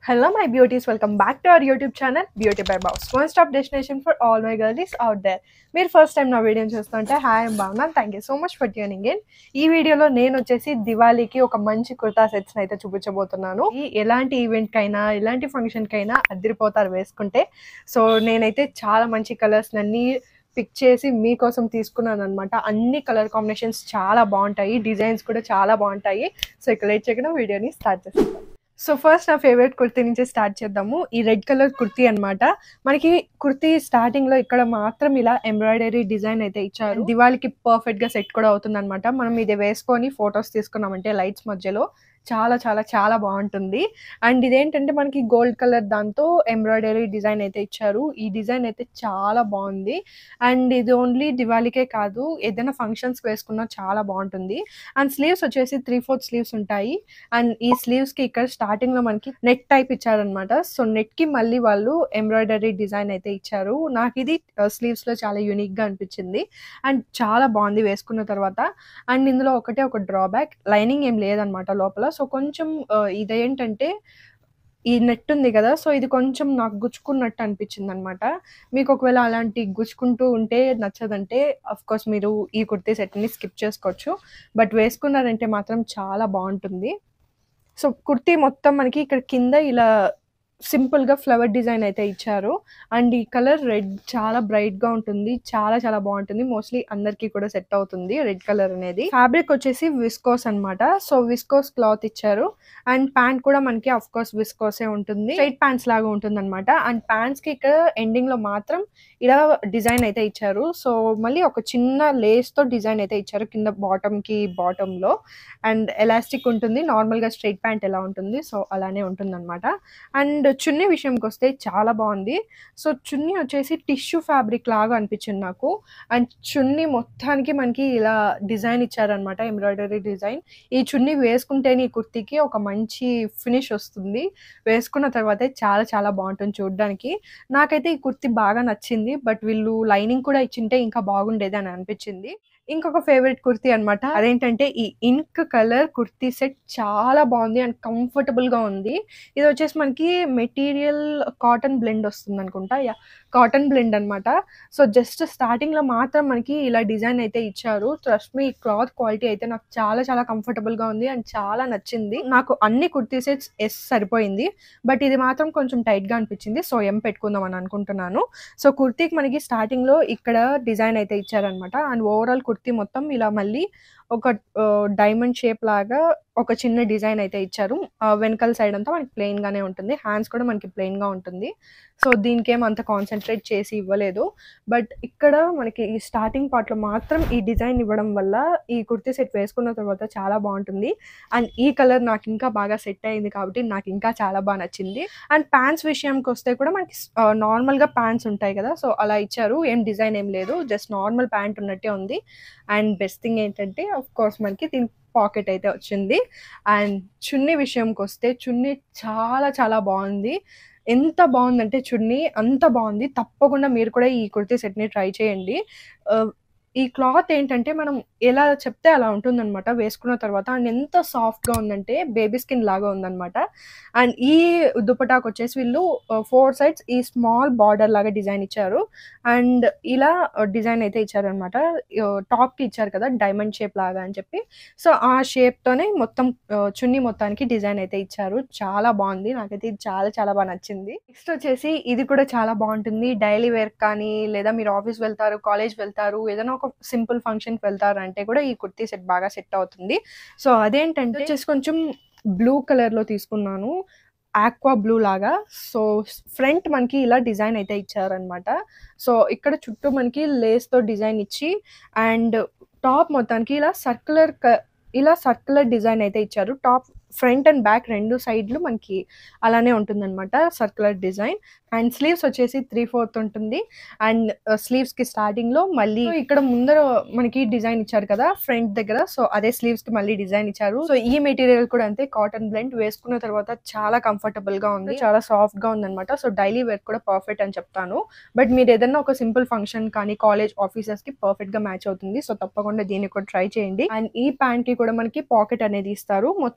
Hello, my beauties. Welcome back to our YouTube channel, Beauty by Boss. One stop destination for all my girlies out there. మీరు first time నా video చూస్తుంటే hi and బాగున్నాను thank you so much for tuning in ఈ వీడియోలో నేను వచ్చేసి దివాళీకి ఒక మంచి కుర్తా సెట్స్ అయితే చూపించబోతున్నాను ఈ ఎలాంటి ఈవెంట్ కైనా ఎలాంటి ఫంక్షన్ కైనా అద్దరిపోతారు వేసుకుంటే సో నేనైతే చాలా మంచి కలర్స్ అన్ని పిక్ చేసి మీకోసం తీసుకున్నాను అనమాట అన్ని కలర్ కాంబినేషన్స్ చాలా బాగుంటాయి డిజైన్స్ కూడా చాలా బాగుంటాయి సో ఇక్కడ లేట్ చేయకుండా వీడియోని స్టార్ట్ చేస్తాను సో ఫస్ట్ నా ఫేవరెట్ కుర్తీ నుంచి స్టార్ట్ చేద్దాము ఈ రెడ్ కలర్ కుర్తీ అన్నమాట మనకి కుర్తీ స్టార్టింగ్ లో ఇక్కడ మాత్రం ఇలా ఎంబ్రాయిడరీ డిజైన్ అయితే ఇచ్చారు దివాళికి పర్ఫెక్ట్ గా సెట్ కూడా అవుతుంది అనమాట మనం ఇది వేసుకొని ఫొటోస్ తీసుకున్నామంటే లైట్స్ మధ్యలో చాలా చాలా చాలా బాగుంటుంది అండ్ ఇదేంటంటే మనకి గోల్డ్ కలర్ దాంతో ఎంబ్రాయిడరీ డిజైన్ అయితే ఇచ్చారు ఈ డిజైన్ అయితే చాలా బాగుంది అండ్ ఇది ఓన్లీ దివాళీకే కాదు ఏదైనా ఫంక్షన్స్ వేసుకున్నా చాలా బాగుంటుంది అండ్ స్లీవ్స్ వచ్చేసి త్రీ ఫోర్త్ స్లీవ్స్ ఉంటాయి అండ్ ఈ స్లీవ్స్ కి ఇక్కడ స్టార్టింగ్ లో మనకి నెట్ టైప్ ఇచ్చారనమాట సో నెట్ కి మళ్ళీ వాళ్ళు ఎంబ్రాయిడరీ డిజైన్ అయితే ఇచ్చారు నాకు ఇది స్లీవ్స్ లో చాలా యూనిక్ గా అనిపించింది అండ్ చాలా బాగుంది వేసుకున్న తర్వాత అండ్ ఇందులో ఒకటే ఒక డ్రాబ్యాక్ లైనింగ్ ఏం లేదనమాట లోపల సో కొంచెం ఆ, ఇదేంటంటే ఈ నెట్ ఉంది కదా సో ఇది కొంచెం నాకు గుచ్చుకున్నట్టు అనిపించింది అనమాట మీకు ఒకవేళ అలాంటి గుచ్చుకుంటూ ఉంటే నచ్చదంటే అఫ్ కోర్స్ మీరు ఈ కుర్తీ సెట్ని స్కిప్ చేసుకోవచ్చు బట్ వేసుకున్నారంటే మాత్రం చాలా బాగుంటుంది సో కుర్తీ మొత్తం మనకి ఇక్కడ కింద ఇలా సింపుల్ గా ఫ్లవర్ డిజైన్ అయితే ఇచ్చారు అండ్ ఈ కలర్ రెడ్ చాలా బ్రైట్ గా ఉంటుంది చాలా చాలా బాగుంటుంది మోస్ట్లీ అందరికీ కూడా సెట్ అవుతుంది రెడ్ కలర్ అనేది ఫ్యాబ్రిక్ వచ్చేసి విస్కోస్ అన్నమాట సో విస్కోస్ క్లాత్ ఇచ్చారు అండ్ ప్యాంట్ కూడా మనకి అఫ్ కోర్స్ విస్కోసే ఉంటుంది స్ట్రైట్ ప్యాంట్స్ లాగా ఉంటుంది అనమాట అండ్ ప్యాంట్స్ కి ఇక్కడ ఎండింగ్ లో మాత్రం ఇలా డిజైన్ అయితే ఇచ్చారు సో మళ్ళీ ఒక చిన్న లేస్ తో డిజైన్ అయితే ఇచ్చారు కింద బాటమ్ కి బాటమ్ లో అండ్ ఎలాస్టిక్ ఉంటుంది నార్మల్ గా స్ట్రైట్ ప్యాంట్ ఎలా ఉంటుంది సో అలానే ఉంటుంది అనమాట అండ్ చున్నీ విషయంకి వస్తే చాలా బాగుంది సో చున్నీ వచ్చేసి టిష్యూ ఫ్యాబ్రిక్ లాగా అనిపించింది నాకు అండ్ చున్నీ మొత్తానికి మనకి ఇలా డిజైన్ ఇచ్చారనమాట ఎంబ్రాయిడరీ డిజైన్ ఈ చున్నీ వేసుకుంటేనే ఈ కుర్తీకి ఒక మంచి ఫినిష్ వస్తుంది వేసుకున్న తర్వాత చాలా చాలా బాగుంటుంది చూడడానికి నాకైతే ఈ కుర్తీ బాగా నచ్చింది బట్ వీళ్ళు లైనింగ్ కూడా ఇచ్చింటే ఇంకా బాగుండేది అని అనిపించింది ఇంకొక ఫేవరెట్ కుర్తీ అన్నమాట అదేంటంటే ఈ ఇంక్ కలర్ కుర్తీ సెట్ చాలా బాగుంది అండ్ కంఫర్టబుల్ గా ఉంది ఇది వచ్చేసి మనకి మెటీరియల్ కాటన్ బ్లెండ్ వస్తుంది అనుకుంటా యా కాటన్ బ్లెండ్ అన్నమాట సో జస్ట్ స్టార్టింగ్ లో మాత్రం మనకి ఇలా డిజైన్ అయితే ఇచ్చారు ట్రస్ట్ మీ క్లాత్ క్వాలిటీ అయితే నాకు చాలా చాలా కంఫర్టబుల్ గా ఉంది అండ్ చాలా నచ్చింది నాకు అన్ని కుర్తీ సెట్స్ ఎస్ సరిపోయింది బట్ ఇది మాత్రం కొంచెం టైట్ గా అనిపించింది సో ఎం పెట్టుకుందాం అని అనుకుంటున్నాను సో కుర్తీకి మనకి స్టార్టింగ్ లో ఇక్కడ డిజైన్ అయితే ఇచ్చారనమాట అండ్ ఓవరాల్ కుర్తీ మొత్తం ఇలా మళ్ళీ ఒక డైమండ్ షేప్ లాగా ఒక చిన్న డిజైన్ అయితే ఇచ్చారు ఆ, వెనకాల సైడ్ అంతా మనకి ప్లెయిన్ గానే ఉంటుంది హ్యాండ్స్ కూడా మనకి ప్లెయిన్ గా ఉంటుంది సో దీనికి ఏం అంత కాన్సన్ట్రేట్ చేసి ఇవ్వలేదు బట్ ఇక్కడ మనకి ఈ స్టార్టింగ్ పార్ట్ లో మాత్రం ఈ డిజైన్ ఇవ్వడం వల్ల ఈ కుర్తీ సెట్ వేసుకున్న తర్వాత చాలా బాగుంటుంది అండ్ ఈ కలర్ నాకు ఇంకా బాగా సెట్ అయింది కాబట్టి నాకు ఇంకా చాలా బాగా నచ్చింది అండ్ ప్యాంట్స్ విషయానికి వస్తే కూడా మనకి నార్మల్ గా ప్యాంట్స్ ఉంటాయి కదా సో అలా ఇచ్చారు ఏం డిజైన్ ఏం లేదు జస్ట్ నార్మల్ ప్యాంట్ ఉన్నట్టే ఉంది అండ్ బెస్ట్ థింగ్ ఏంటంటే ఆఫ్ కోర్స్ మనకి దీని పాకెట్ అయితే వచ్చింది అండ్ చున్నీ విషయంకి వస్తే చున్నీ చాలా చాలా బాగుంది ఎంత బాగుందంటే చున్నీ అంత బాగుంది తప్పకుండా మీరు కూడా ఈ కుర్తీ సెట్ని ట్రై చేయండి ఆ, ఈ క్లాత్ ఏంటంటే మనం ఎలా చెప్తే అలా ఉంటుందన్నమాట వేసుకున్న తర్వాత అండ్ ఎంత సాఫ్ట్ గా ఉందంటే బేబీ స్కిన్ లాగా ఉందన్నమాట అండ్ ఈ దుపటాకు వచ్చేసి వీళ్ళు ఫోర్ సైడ్స్ ఈ స్మాల్ బార్డర్ లాగా డిజైన్ ఇచ్చారు అండ్ ఇలా డిజైన్ అయితే ఇచ్చారనమాట టాప్ కి ఇచ్చారు కదా డైమండ్ షేప్ లాగా అని చెప్పి సో ఆ షేప్ తోనే మొత్తం ఆ, చున్నీ మొత్తానికి డిజైన్ అయితే ఇచ్చారు చాలా బాగుంది నాకైతే ఇది చాలా చాలా బాగా నచ్చింది నెక్స్ట్ వచ్చేసి ఇది కూడా చాలా బాగుంటుంది డైలీ వేర్ కానీ లేదా మీరు ఆఫీస్ వెళ్తారు కాలేజ్ వెళ్తారు ఏదైనా ఒక సింపుల్ ఫంక్షన్ కి వెళ్తారు అంటే కూడా ఈ కుర్తీ సెట్ బాగా సెట్ అవుతుంది సో అదేంటంటే వచ్చేసి కొంచెం బ్లూ కలర్ లో తీసుకున్నాను ఆక్వా బ్లూ లాగా సో ఫ్రంట్ మనకి ఇలా డిజైన్ అయితే ఇచ్చారనమాట సో ఇక్కడ చుట్టూ మనకి లేస్ తో డిజైన్ ఇచ్చి అండ్ టాప్ మొత్తానికి ఇలా సర్క్యులర్ ఇలా సర్క్యులర్ డిజైన్ అయితే ఇచ్చారు టాప్ ఫ్రంట్ అండ్ బ్యాక్ రెండు సైడ్లు మనకి అలానే ఉంటుందన్నమాట సర్క్యులర్ డిజైన్ అండ్ స్లీవ్స్ వచ్చేసి త్రీ ఫోర్త్ ఉంటుంది అండ్ స్లీవ్స్ కి స్టార్టింగ్ లో మళ్ళీ ఇక్కడ ముందర మనకి డిజైన్ ఇచ్చారు కదా ఫ్రంట్ దగ్గర సో అదే స్లీవ్స్ కి మళ్ళీ డిజైన్ ఇచ్చారు సో ఈ మెటీరియల్ కూడా అంతే కాటన్ బ్లెండ్ వేసుకున్న తర్వాత చాలా కంఫర్టబుల్ గా ఉంది చాలా సాఫ్ట్ గా ఉంది అనమాట సో డైలీ వేర్ కూడా పర్ఫెక్ట్ అని చెప్తాను బట్ మీరు ఏదైనా ఒక సింపుల్ ఫంక్షన్ కానీ కాలేజ్ ఆఫీసెస్ కి పర్ఫెక్ట్ గా మ్యాచ్ అవుతుంది సో తప్పకుండా దీన్ని కూడా ట్రై చేయండి అండ్ ఈ ప్యాంట్ కి కూడా మనకి పాకెట్ అనేది ఇస్తారు మొత్తం ప్లేన్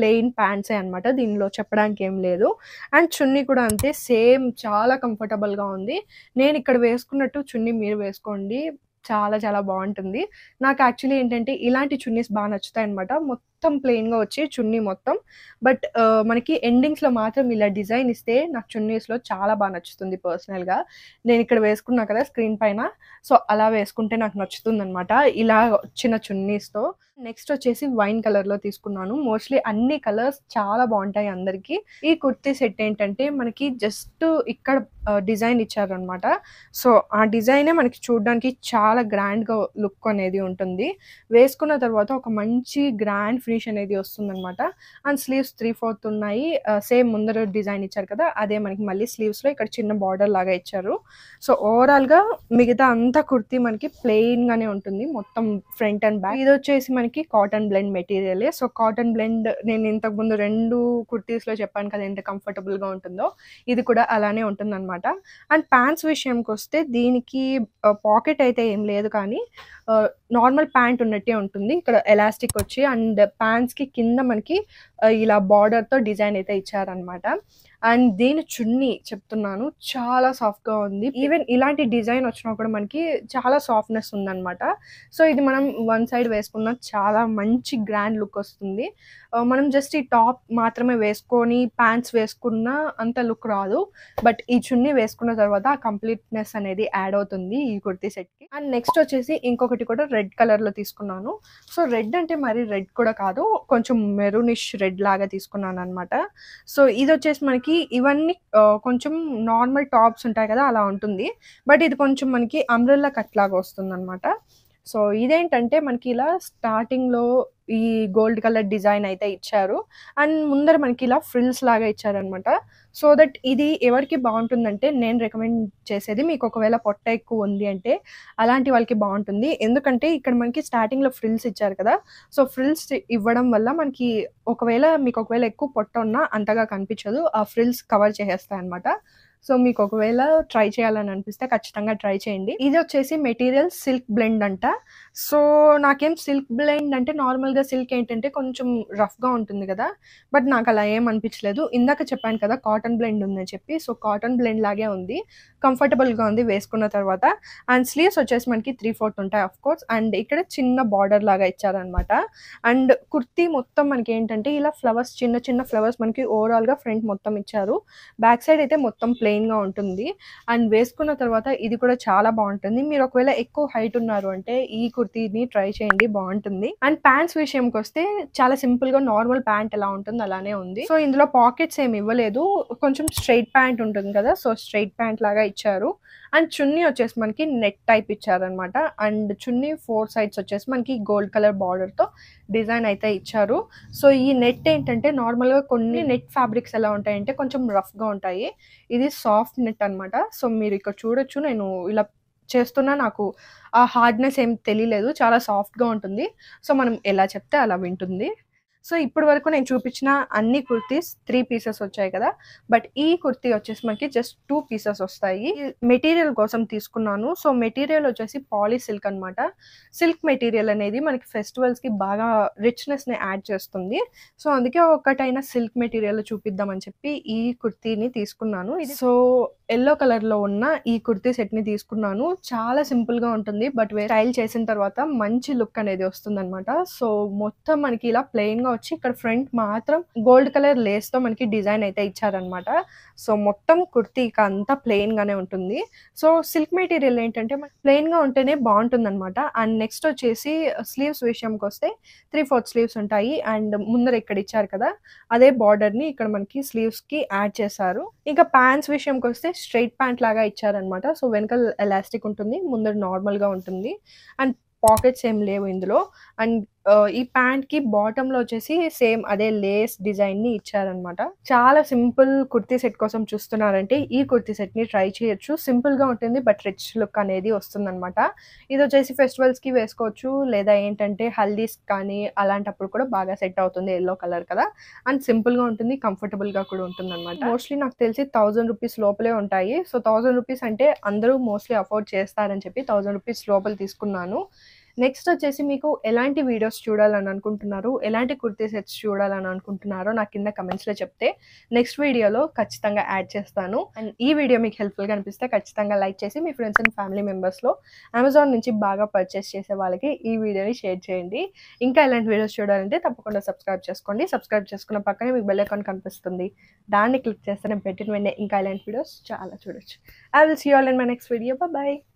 ప్లెయిన్ ప్యాంట్సే అనమాట దీనిలో చెప్పడానికి ఏం లేదు అండ్ చున్నీ కూడా అంతే సేమ్ చాలా కంఫర్టబుల్గా ఉంది నేను ఇక్కడ వేసుకున్నట్టు చున్నీ మీరు వేసుకోండి చాలా చాలా బాగుంటుంది నాకు యాక్చువల్లీ ఏంటంటే ఇలాంటి చున్నీస్ బాగా నచ్చుతాయి అనమాట మొత్తం ప్లెయిన్గా వచ్చి చున్నీ మొత్తం బట్ మనకి ఎండింగ్స్లో మాత్రం ఇలా డిజైన్ ఇస్తే నాకు చున్నీస్లో చాలా బాగా నచ్చుతుంది పర్సనల్గా నేను ఇక్కడ వేసుకున్నా కదా స్క్రీన్ పైన సో అలా వేసుకుంటే నాకు నచ్చుతుంది అనమాట ఇలా వచ్చిన చున్నీస్తో నెక్స్ట్ వచ్చేసి వైన్ కలర్లో తీసుకున్నాను మోస్ట్లీ అన్ని కలర్స్ చాలా బాగుంటాయి అందరికీ ఈ కుర్తీ సెట్ ఏంటంటే మనకి జస్ట్ ఇక్కడ డిజైన్ ఇచ్చారనమాట సో ఆ డిజైనే మనకి చూడడానికి చాలా గ్రాండ్గా లుక్ అనేది ఉంటుంది వేసుకున్న తర్వాత ఒక మంచి గ్రాండ్ ఫినిష్ అనేది వస్తుందన్నమాట అండ్ స్లీవ్స్ త్రీ ఫోర్త్ ఉన్నాయి సేమ్ ముందర డిజైన్ ఇచ్చారు కదా అదే మనకి మళ్ళీ స్లీవ్స్లో ఇక్కడ చిన్న బార్డర్ లాగా ఇచ్చారు సో ఓవరాల్గా మిగతా అంతా కుర్తీ మనకి ప్లెయిన్గానే ఉంటుంది మొత్తం ఫ్రంట్ అండ్ బ్యాక్ ఇది వచ్చేసి మనకి కాటన్ బ్లెండ్ మెటీరియలే సో కాటన్ బ్లెండ్ నేను ఇంతకు ముందు రెండు కుర్తీస్లో చెప్పాను కదా ఎంత కంఫర్టబుల్గా ఉంటుందో ఇది కూడా అలానే ఉంటుంది అనమాట అండ్ ప్యాంట్స్ విషయంకి వస్తే దీనికి పాకెట్ అయితే ఏం లేదు కానీ నార్మల్ ప్యాంట్ ఉన్నట్టే ఉంటుంది ఇక్కడ ఎలాస్టిక్ వచ్చి అండ్ ప్యాంట్స్కి కింద మనకి ఆ, ఇలా బార్డర్తో డిజైన్ అయితే ఇచ్చారనమాట అండ్ దీని చున్నీ చెప్తున్నాను చాలా సాఫ్ట్గా ఉంది ఈవెన్ ఇలాంటి డిజైన్ వచ్చినా కూడా మనకి చాలా సాఫ్ట్నెస్ ఉందన్నమాట సో ఇది మనం వన్ సైడ్ వేసుకున్న చాలా మంచి గ్రాండ్ లుక్ వస్తుంది ఆ, మనం జస్ట్ ఈ టాప్ మాత్రమే వేసుకొని ప్యాంట్స్ వేసుకున్న అంత లుక్ రాదు బట్ ఈ చున్నీ వేసుకున్న తర్వాత ఆ కంప్లీట్నెస్ అనేది యాడ్ అవుతుంది ఈ కుర్తీ సెట్కి అండ్ నెక్స్ట్ వచ్చేసి ఇంకొకటి కూడా రెడ్ కలర్లో తీసుకున్నాను సో రెడ్ అంటే మరి రెడ్ కూడా కాదు కొంచెం మెరూనిష్ రెడ్ లాగా తీసుకున్నాను అనమాట సో ఇది వచ్చేసి మనకి ఇవన్నీ ఆ, కొంచెం నార్మల్ టాప్స్ ఉంటాయి కదా అలా ఉంటుంది బట్ ఇది కొంచెం మనకి అంబ్రెల్లా కట్ లాగా వస్తుంది అనమాట సో ఇదేంటంటే మనకి ఇలా స్టార్టింగ్లో ఈ గోల్డ్ కలర్ డిజైన్ అయితే ఇచ్చారు అండ్ ముందర మనకి ఇలా ఫ్రిల్స్ లాగా ఇచ్చారనమాట సో దట్ ఇది ఎవరికి బాగుంటుందంటే నేను రికమెండ్ చేసేది మీకు ఒకవేళ పొట్ట ఎక్కువ ఉంది అంటే అలాంటి వాళ్ళకి బాగుంటుంది ఎందుకంటే ఇక్కడ మనకి స్టార్టింగ్లో ఫ్రిల్స్ ఇచ్చారు కదా సో ఫ్రిల్స్ ఇవ్వడం వల్ల మనకి ఒకవేళ మీకు ఒకవేళ ఎక్కువ పొట్ట ఉన్నా అంతగా కనిపించదు ఆ ఫ్రిల్స్ కవర్ చేసేస్తాయి అనమాట సో మీకు ఒకవేళ ట్రై చేయాలని అనిపిస్తే ఖచ్చితంగా ట్రై చేయండి ఇది వచ్చేసి మెటీరియల్ సిల్క్ బ్లెండ్ అంట సో నాకేం సిల్క్ బ్లెండ్ అంటే నార్మల్గా సిల్క్ ఏంటంటే కొంచెం రఫ్గా ఉంటుంది కదా బట్ నాకు అలా ఏం అనిపించలేదు ఇందాక చెప్పాను కదా కాటన్ బ్లెండ్ ఉందని చెప్పి సో కాటన్ బ్లెండ్ లాగే ఉంది కంఫర్టబుల్గా ఉంది వేసుకున్న తర్వాత అండ్ స్లీవ్స్ వచ్చేసి మనకి త్రీ ఫోర్త్ ఉంటాయి ఆఫ్ కోర్స్ అండ్ ఇక్కడ చిన్న బార్డర్ లాగా ఇచ్చారనమాట అండ్ కుర్తీ మొత్తం మనకి ఏంటంటే ఇలా ఫ్లవర్స్ చిన్న చిన్న ఫ్లవర్స్ మనకి ఓవరాల్గా ఫ్రంట్ మొత్తం ఇచ్చారు బ్యాక్ సైడ్ అయితే మొత్తం ప్లెయిన్గా ఉంటుంది అండ్ వేసుకున్న తర్వాత ఇది కూడా చాలా బాగుంటుంది మీరు ఒకవేళ ఎక్కువ హైట్ ఉన్నారు అంటే ఈ కుర్తీని ట్రై చేయండి బాగుంటుంది అండ్ ప్యాంట్స్ విషయంకి వస్తే చాలా సింపుల్ గా నార్మల్ ప్యాంట్ ఎలా ఉంటుంది అలానే ఉంది సో ఇందులో పాకెట్స్ ఏమి ఇవ్వలేదు కొంచెం స్ట్రైట్ ప్యాంట్ ఉంటుంది కదా సో స్ట్రైట్ ప్యాంట్ లాగా ఇచ్చారు అండ్ చున్నీ వచ్చేసి మనకి నెట్ టైప్ ఇచ్చారనమాట అండ్ చున్నీ ఫోర్ సైడ్స్ వచ్చేసి మనకి గోల్డ్ కలర్ బార్డర్ తో డిజైన్ అయితే ఇచ్చారు సో ఈ నెట్ ఏంటంటే నార్మల్ గా కొన్ని నెట్ ఫ్యాబ్రిక్స్ ఎలా ఉంటాయంటే కొంచెం రఫ్ గా ఉంటాయి ఇది సాఫ్ట్ నెట్ అన్నమాట సో మీరు ఇక్కడ చూడొచ్చు నేను ఇలా చేస్తున్నా నాకు ఆ హార్డ్నెస్ ఏం తెలియలేదు చాలా సాఫ్ట్గా ఉంటుంది సో మనం ఎలా చెప్తే అలా వింటుంది సో ఇప్పటి వరకు నేను చూపించిన అన్ని కుర్తీస్ త్రీ పీసెస్ వచ్చాయి కదా బట్ ఈ కుర్తీ వచ్చేసి మనకి జస్ట్ టూ పీసెస్ వస్తాయి మెటీరియల్ కోసం తీసుకున్నాను సో మెటీరియల్ వచ్చేసి పాలీ సిల్క్ అనమాట సిల్క్ మెటీరియల్ అనేది మనకి ఫెస్టివల్స్ కి బాగా రిచ్నెస్ ని యాడ్ చేస్తుంది సో అందుకే ఒకటైనా సిల్క్ మెటీరియల్ చూపిద్దామని చెప్పి ఈ కుర్తీని తీసుకున్నాను ఇది సో ఎల్లో కలర్ లో ఉన్న ఈ కుర్తీ సెట్ ని తీసుకున్నాను చాలా సింపుల్ గా ఉంటుంది బట్ స్టైల్ చేసిన తర్వాత మంచి లుక్ అనేది వస్తుంది అనమాట సో మొత్తం మనకి ఇలా ప్లెయిన్ గా వచ్చి ఇక్కడ ఫ్రంట్ మాత్రం గోల్డ్ కలర్ లేస్ తో మనకి డిజైన్ అయితే ఇచ్చారనమాట సో మొత్తం కుర్తీకి అంతా ప్లెయిన్ గానే ఉంటుంది సో సిల్క్ మెటీరియల్ ఏంటంటే ప్లెయిన్ గా ఉంటేనే బాగుంటుంది అనమాట అండ్ నెక్స్ట్ వచ్చేసి స్లీవ్స్ విషయంకి వస్తే త్రీ ఫోర్త్ స్లీవ్స్ ఉంటాయి అండ్ ముందర ఇక్కడ ఇచ్చారు కదా అదే బార్డర్ ని ఇక్కడ మనకి స్లీవ్స్ కి యాడ్ చేశారు ఇంకా ప్యాంట్స్ విషయంకి వస్తే స్ట్రైట్ ప్యాంట్ లాగా ఇచ్చారనమాట సో వెనకాల ఎలాస్టిక్ ఉంటుంది ముందర నార్మల్ గా ఉంటుంది అండ్ పాకెట్స్ ఏం లేవు ఇందులో అండ్ ఈ ప్యాంట్ కి బాటమ్ లో వచ్చేసి సేమ్ అదే లేస్ డిజైన్ ని ఇచ్చారనమాట చాలా సింపుల్ కుర్తీ సెట్ కోసం చూస్తున్నారంటే ఈ కుర్తీ సెట్ ని ట్రై చేయొచ్చు సింపుల్ గా ఉంటుంది బట్ రిచ్ లుక్ అనేది వస్తుందన్నమాట ఇది వచ్చేసి ఫెస్టివల్స్ కి వేసుకోవచ్చు లేదా ఏంటంటే హల్దీస్ కానీ అలాంటప్పుడు కూడా బాగా సెట్ అవుతుంది ఎల్లో కలర్ కదా అండ్ సింపుల్ గా ఉంటుంది కంఫర్టబుల్ గా కూడా ఉంటుంది అనమాట మోస్ట్లీ నాకు తెలిసి థౌసండ్ రూపీస్ లోపలే ఉంటాయి సో థౌసండ్ రూపీస్ అంటే అందరూ మోస్ట్లీ అఫోర్డ్ చేస్తారని చెప్పి థౌసండ్ రూపీస్ లోపల తీసుకున్నాను నెక్స్ట్ వచ్చేసి మీకు ఎలాంటి వీడియోస్ చూడాలని అనుకుంటున్నారు ఎలాంటి కుర్తీ సెట్స్ చూడాలని అనుకుంటున్నారో నాకు కింద కమెంట్స్లో చెప్తే నెక్స్ట్ వీడియోలో ఖచ్చితంగా యాడ్ చేస్తాను అండ్ ఈ వీడియో మీకు హెల్ప్ఫుల్గా అనిపిస్తే ఖచ్చితంగా లైక్ చేసి మీ ఫ్రెండ్స్ అండ్ ఫ్యామిలీ మెంబర్స్లో అమెజాన్ నుంచి బాగా పర్చేస్ చేసే వాళ్ళకి ఈ వీడియోని షేర్ చేయండి ఇంకా ఇలాంటి వీడియోస్ చూడాలంటే తప్పకుండా సబ్స్క్రైబ్ చేసుకోండి సబ్స్క్రైబ్ చేసుకున్న పక్కనే మీకు బెల్ ఐకాన్ కనిపిస్తుంది దాన్ని క్లిక్ చేస్తే నేను పెట్టిన వెంటనే ఇంకా ఇలాంటి వీడియోస్ చాలా చూడొచ్చు I will see all in my next video bye